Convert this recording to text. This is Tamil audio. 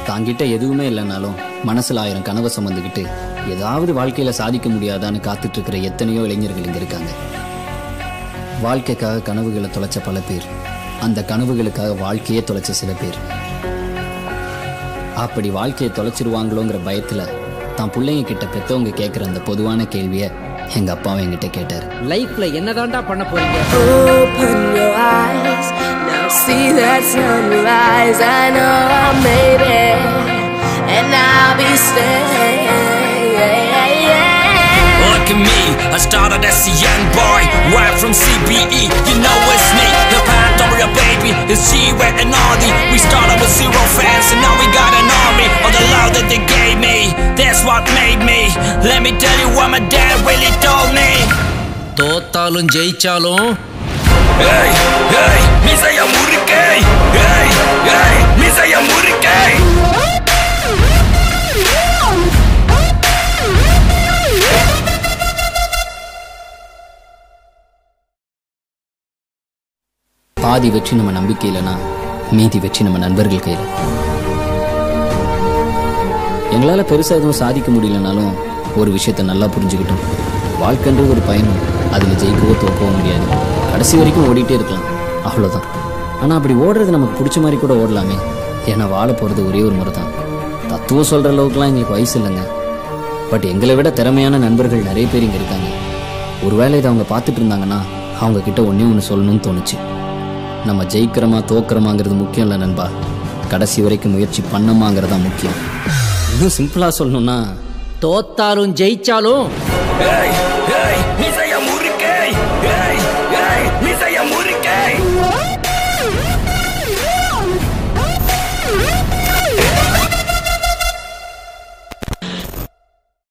தாங்கிட்ட எதுவுமே இல்லைனாலும் மனசுல ஆயிரம் கனவை சுமந்துக்கிட்டு ஏதாவது வாழ்க்கையில சாதிக்க முடியாதான்னு காத்துட்டு இருக்கிற எத்தனையோ இளைஞர்கள் இங்க இருக்காங்க வாழ்க்கைக்காக கனவுகளை தொலைச்ச பல பேர் அந்த கனவுகளுக்காக வாழ்க்கையே தொலைச்ச சில பேர் அப்படி வாழ்க்கையை தொலைச்சிருவாங்களோங்கிற பயத்துல தான் பிள்ளைங்க கிட்ட பெத்தவங்க கேட்குற அந்த பொதுவான கேள்வியை எங்க அப்பாவும் என்கிட்ட கேட்டார் லைஃப்ல என்னதான்டா பண்ண போறீங்க Open your eyes, now see that sunrise. I know I made it, and I'll be staying. Look at me, I started as a young boy, right from CBE. You know it's me, the Pandora baby. It's G-Wet and Audi. We started with zero fans, and now we got an army. All the love that they gave me, that's what made me. Let me tell you what my dad really told me. தோத்தாலும் ஜெயிச்சாலும் Hey, hey, மிசைய முறுக்கை. Hey, hey, மிசைய முறுக்கை. பாதி வெற்றி நம்ம நம்பிக்கை இல்லைனா மீதி வெற்றி நம்ம நண்பர்கள் கையில் எங்களால் பெருசாக எதுவும் சாதிக்க முடியலனாலும் ஒரு விஷயத்த நல்லா புரிஞ்சுக்கிட்டோம் வாழ்க்கைன்றது ஒரு பயணம் அதில் ஜெயிக்கவோ தோக்கவோ முடியாது கடைசி வரைக்கும் ஓடிட்டே இருக்கலாம் அவ்வளோதான் ஆனால் அப்படி ஓடுறது நமக்கு பிடிச்ச மாதிரி கூட ஓடலாமே ஏன்னா வாழ போகிறது ஒரே ஒரு முறை தான் தத்துவம் சொல்கிற அளவுக்குலாம் எங்களுக்கு வயசு இல்லைங்க பட் எங்களை விட திறமையான நண்பர்கள் நிறைய பேர் இங்கே இருக்காங்க ஒருவேளை இதை அவங்க பார்த்துட்டு இருந்தாங்கன்னா அவங்க கிட்ட ஒன்றே ஒன்று சொல்லணும்னு தோணுச்சு நம்ம ஜெயிக்கிறோமா தோக்குறோமாங்கிறது முக்கியம் இல்லை நண்பா கடைசி வரைக்கும் முயற்சி பண்ணமாங்கிறது தான் முக்கியம் இன்னும் சிம்பிளாக சொல்லணும்னா தோத்தாலும் ஜெயிச்சாலும் Hey,